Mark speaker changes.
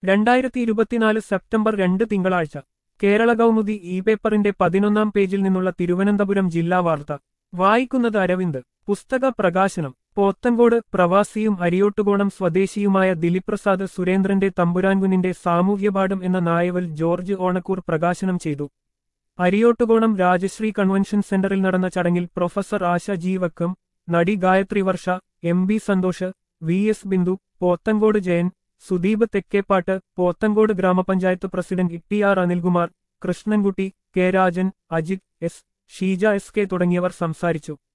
Speaker 1: രണ്ടായിരത്തി ഇരുപത്തിനാല് സെപ്റ്റംബർ രണ്ട് തിങ്കളാഴ്ച കേരള കൗമുദി ഇ പേപ്പറിന്റെ പതിനൊന്നാം പേജിൽ നിന്നുള്ള തിരുവനന്തപുരം ജില്ലാ വാർത്ത വായിക്കുന്നത് അരവിന്ദ് പുസ്തക പ്രകാശനം പോത്തങ്കോട് പ്രവാസിയും അരിയോട്ടുകോണം സ്വദേശിയുമായ ദിലീപ് പ്രസാദ് സുരേന്ദ്രന്റെ തമ്പുരാൻകുനിന്റെ സാമൂഹ്യപാഠം എന്ന നായവൽ ജോർജ് ഓണക്കൂർ പ്രകാശനം ചെയ്തു അരിയോട്ടുകോണം രാജശ്രീ കൺവെൻഷൻ സെന്ററിൽ നടന്ന ചടങ്ങിൽ പ്രൊഫസർ ആശ ജി വക്കം നടി Gayathri Varsha M B Santhosh V S Bindu Pothencode Jayan Sudeep Thekkepattu Pothencode ഗ്രാമപഞ്ചായത്ത് president T R Anilkumar Krishnankutty K Rajan Ajith S Sheeja S K തുടങ്ങിയവർ സംസാരിച്ചു